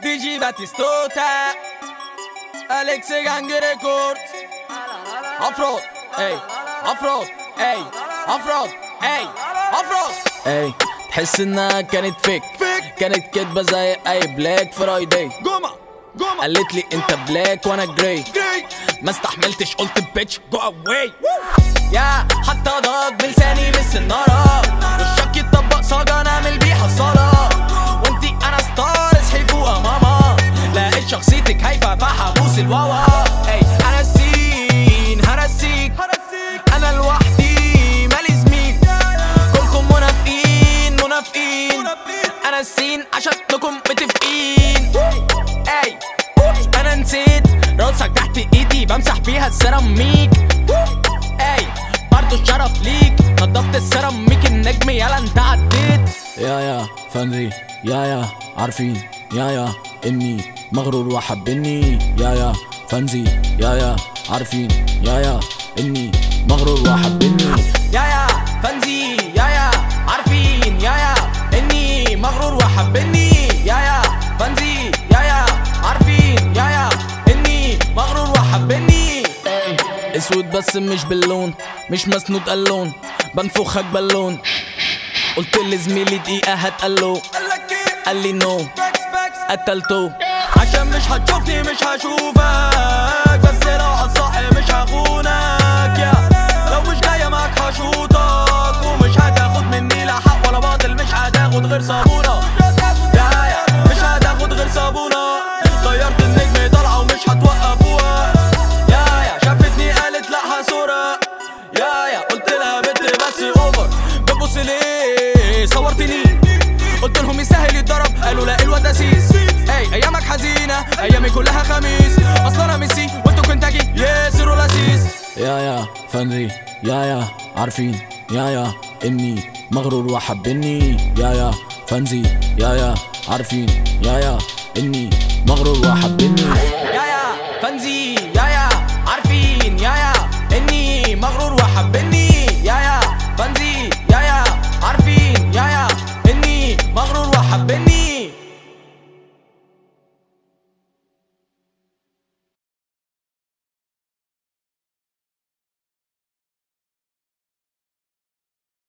دي جي باتيستوتا اليكس جانج ريكورد افراد اي افراد اي افراد اي افراد اي تحس انها كانت فيك كانت كدبه زي اي بلاك فرايداي جمعة جمعة قالت لي انت بلاك وانا جراي ما استحملتش قلت بيتش جو اواي يا حتى ضاق بلساني بالسنارة والشك يطبق صاجة نعمل بيه حصالة وانتي انا ستار اصحي فوق يا ماما لقيت شخصيتك هايفة فحبوس الواوا اي انا السين هرسيك انا لوحدي مالي زميل كلكم منافقين منافقين انا السين عشانكم متفقين اي انا نسيت راسك تحت ايدي بمسح بيها السيراميك اي برضو الشرف ليك نضفت السيراميك النجم يلا انت عديت يا يا فانري يا يا عارفين يا يا اني مغرور وحبني يا يا فانزي يا يا عارفين يا يا اني مغرور وحبني يا يا فانزي يا يا عارفين يا يا اني مغرور وحبني يا يا فانزي يا يا عارفين يا يا اني مغرور وحبني اسود بس مش باللون مش مسنود اللون بنفخك بالون قلت لزميلي دقيقة هتقله قال لي نو قتلته عشان مش هتشوفني مش هشوفك بس لو هتصحي مش هخونك يا لو مش جاية معاك هشوطك ومش هتاخد مني لا حق ولا باطل مش هتاخد غير صابونة يا يا مش هتاخد غير صابونة طيرت النجم طالعة ومش هتوقفوها يا يا شافتني قالت لا هصورة يا يا قلت لها بنت بس اوفر بتبص ليه صورتني قلت لهم يستاهل يتضرب قالوا لا الواد اسيس اي ايامك حزينه ايامي كلها خميس اصل انا ميسي وانتوا كنتاكي ياسر ولاسيس يا يا فانري يا يا عارفين يا يا اني مغرور وحبني يا يا فانزي يا يا عارفين يا يا اني مغرور وحبني يا يا فانزي يا يا عارفين يا يا اني مغرور وحبني